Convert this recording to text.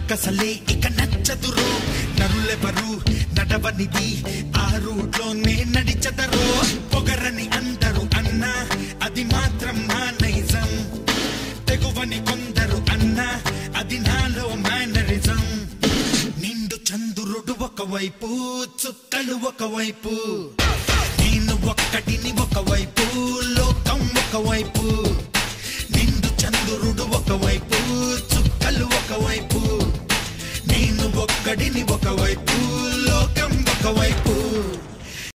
నాకసలే ఇక నచ్చదురో నరులెవరు నడవనిది ఆ రూట్లోనే నడిచదరో పొగరని అందరు అన్నా అది మాత్రం నా నైజం తెగువని కొందరు అన్నా అది నాలో మేనరిజం నిండు చంద్రుడు ఒకవైపు చుక్కలు ఒకవైపు నేను ఒక్కటిని ఒకవైపు లోకం ఒకవైపు నిండు చంద్రుడు ఒకవైపు చుక్కలు ఒకవైపు నేను ఒక్కడిని ఒకవైపు లోకం ఒకవైపు